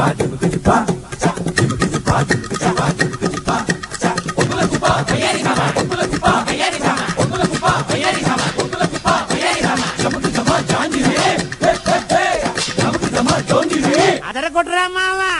అదర కొట్టురా మావా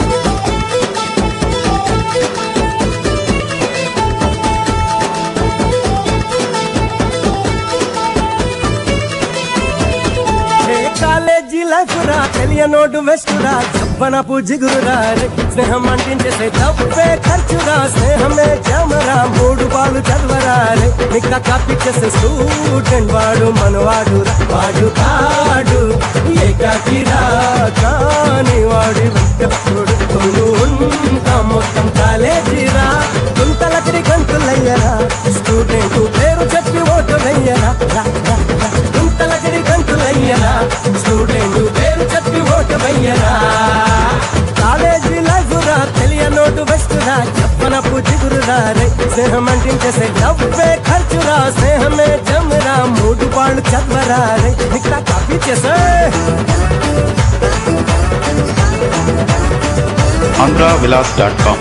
ఏ college life రా తెలియనోడు వెస్టురా చెప్పనపు జిగురురా రే. స్నేహం అంటించేసే తప్పే ఖర్చురా స్నేహమే జమరా మూడు పాలు చదవరా రే నిక్క కాపీ చేసే స్టూడెంట్ వాడు మనవాడు రా. వాడు కాడు ఏకాకిరా కాని వాడి వెంటప్పుడు తోడు ఉంటా మొత్తం కాలేజీరా గుంతలకి గంతులయ్యరా స్టూడెంట్ పేరు చెప్పి ఓటు వెయ్యరా రా, రా, రా. గుంతలకి గంతులయ్యరా స్టూడెంట్ పేరు చెప్పి ఓటు వెయ్యరా కాలేజీ లైఫ్ రా తెలియనోటు వెస్టురా చెప్పనపు జిగురురా రే స్నేహం అంటించేసే డబ్బే ఖర్చురా స్నేహమే జమరా మూడు పాళ్ళు చదవరా రే ఇక్కడ కాపీ చేసే ఆంధ్రావిలాస్ డాట్ కామ్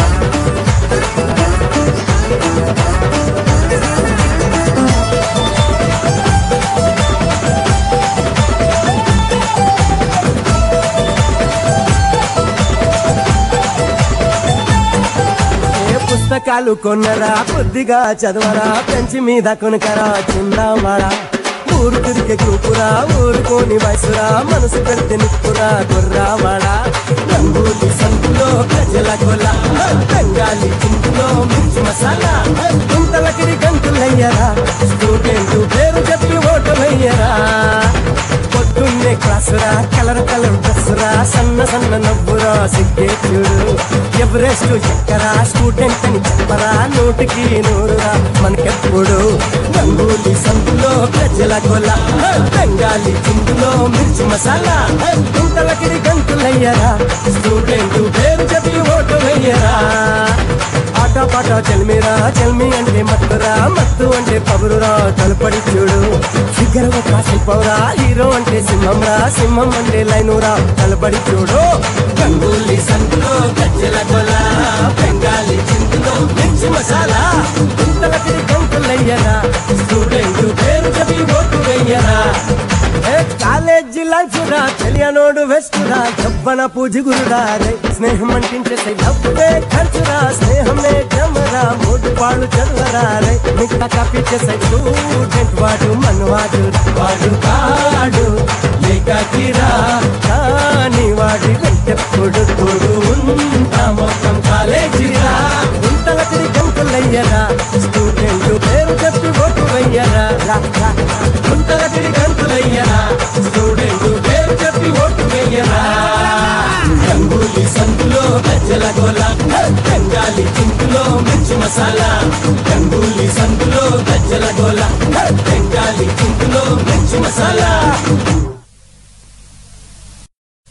ఏ పుస్తకాలు కొన్నరా కొద్దిగా చదవరా పెంచి మీద కొనుకరా చిన్నవాడా ఊరు తిరిగే కూపురా ఊరుకోని వయసురా మనసు పెడితే నిప్పురా గుర్రావాడా రంగూలి సంతులో ప్రజల కొల బెంగాలీ చింతులో మిర్చి మసాలా గుంతలకిరి గంతులయ్యరా స్టూడెంట్ పేరు చెప్పి ఓటు వెయ్యరా పొద్దున్నే క్లాసురా కలర్ కలర్ డ్రెస్సురా సన్న సన్న నవ్వురా సిగ్గే చూడు ఎవరెస్ట్ ఎక్కరా స్టూడెంట్ అని చెప్పరా నూటికి నూరురా మనకెప్పుడు రంగూలి సందులో ప్రజల కొల బెంగాలీ చిందులో మిర్చి మసాలా గుంటలకిడి గంతులయ్యరా స్టూడెంట్ పేరు చెప్పి ఓటు వెయ్యరా ఆట పాట చెల్మిరా చెల్మి అంటే మత్తురా మత్తు అంటే పబురురా తలుపడి చూడు ఫిగర్ ఒక శిల్పంరా హీరో అంటే సింహంరా సింహం అంటే లైనురా తలపడి చూడు గంగూలీ సంతులో గజ్జల కొల బెంగాలీ చిందులో మిర్చి మసాలా గుంతలకి గంతులయ్యరా స్టూడెంట్ పేరు చెప్పి ఓటు వెయ్యరా ఏ కాలేజీ లైఫ్ రా తెలియనోడు వెస్టురా డబ్బన పూజిగురుడా రే స్నేహం అంటించేసే డబ్బే ఖర్చురా స్నేహమే జమరా మూడు పాళ్ళు చదవరా రే మిగత కాపీ చేసే స్టూడెంట్ వాడు మనవాడు వాడు కాడు ఏకాకిరా కాని వాడి వెంటెప్పుడు తోడు ఉంటా మొత్తం కాలేజీరా గుంతలకి గంతులయ్యరా స్టూడెంట్ పేరు చెప్పి ఓటు వెయ్యరా రా, రా. గుంతలకి గంతులయ్యరా స్టూడెంట్ పేరు చెప్పి ఓటు వెయ్యరా గంగూలీ సంతులో గజ్జల గోల బెంగాలీ చింతులో మిర్చి మసాలా గంగూలీ సంతులో గజ్జల గోల బెంగాలీ చింతులో మిర్చి మసాలా